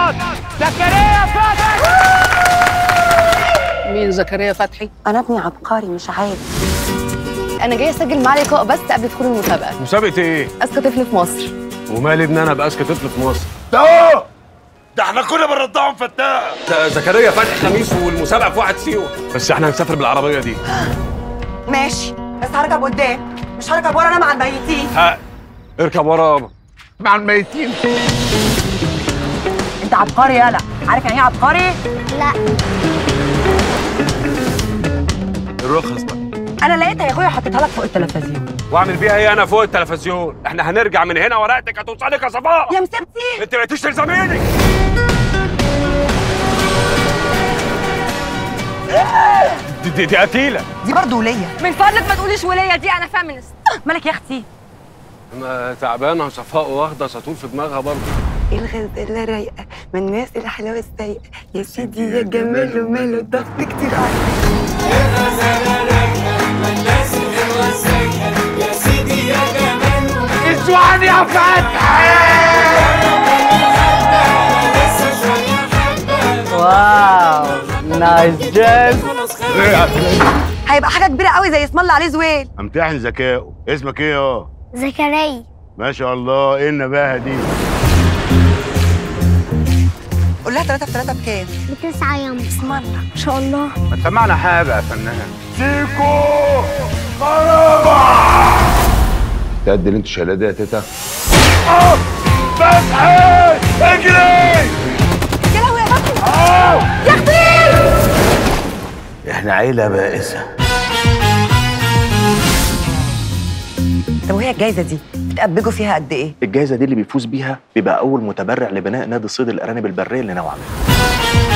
الابيض زكريا فتحي مين زكريا فتحي؟ انا ابني عبقري مش عادي انا جايه اسجل مع لقاء بس قبل دخول المسابقه مسابقه ايه اذكى طفل في مصر ومال ابن انا ابقى اذكى طفل في مصر ده ده احنا كنا بنرضعهم فتاة ده زكريا فتحي خميس والمسابقه في واحد سيوه بس احنا هنسافر بالعربيه دي ماشي بس هركب قدام مش هركب ورا انا مع الميتين ها اركب ورا يابا مع الميتين انت عبقري يالا عارف يعني ايه عبقري لا الرخص بقى انا لقيتها يا اخويا حطيتها لك فوق التلفزيون واعمل بيها ايه انا فوق التلفزيون احنا هنرجع من هنا ورقتك هتوصلك يا صفاء يا مسبتي انت بقيتيش تلزميني دي, دي, دي قتيله دي برضه ولية من فضلك ما تقوليش وليه دي انا فيمينست مالك يا اختي ما تعبانه صفاء واخده سطور في دماغها برضه الغزالة رايقة من الناس الحلاوة السايقة يا سيدي يا جمال وماله ضغط كتير عليك اسوان يا فتحي واو نايس جيم هيبقى حاجة كبيرة قوي زي اسم الله عليه زويل امتحن ذكائه اسمك ايه يا زكريا ما شاء الله ايه النباهه دي قول لها 3 في 3 بكام؟ بتسعة يوم اسم الله ما شاء الله ما تسمعنا حاجه يا فنان سيكو تقد اللي انت شايلاه ده يا تيتا فتحي اجري يا لهوي يا فتحي احنا عيله بائسه طب وهي الجايزة دي بتقبجوا فيها قد ايه؟ الجائزة دي اللي بيفوز بيها بيبقى أول متبرع لبناء نادي صيد الأرانب البرية اللي نوعا ما